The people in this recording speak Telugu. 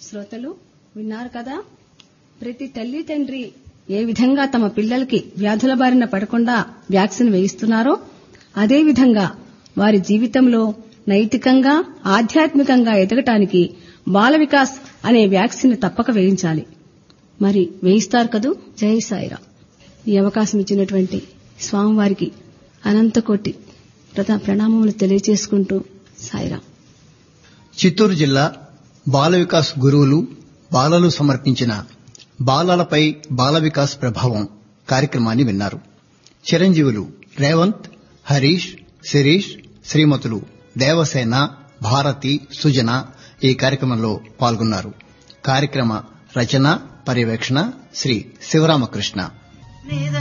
శ్రోతలు విన్నారు కదా ప్రతి తల్లి తండ్రి ఏ విధంగా తమ పిల్లలకి వ్యాధుల బారిన పడకుండా వ్యాక్సిన్ వేయిస్తున్నారో అదే విధంగా వారి జీవితంలో నైతికంగా ఆధ్యాత్మికంగా ఎదగటానికి బాల వికాస్ అనే వ్యాక్సిన్ తప్పక వేయించాలి మరి వేయిస్తారు కదూ జై సాయిరా ఈ అవకాశం ఇచ్చినటువంటి స్వామివారికి అనంత కోటి ప్రథ ప్రణామములు తెలియజేసుకుంటూ సాయిరా చిత్తూరు జిల్లా బాల వికాస్ గురువులు బాలలు సమర్పించిన బాలలపై బాల వికాస్ ప్రభావం కార్యక్రమాన్ని విన్నారు చిరంజీవులు రేవంత్ హరీష్ శిరీష్ శ్రీమతులు దేవసేన భారతి సుజన ఈ కార్యక్రమంలో పాల్గొన్నారు కార్యక్రమ రచన పర్యవేక్షణ శ్రీ శివరామకృష్ణ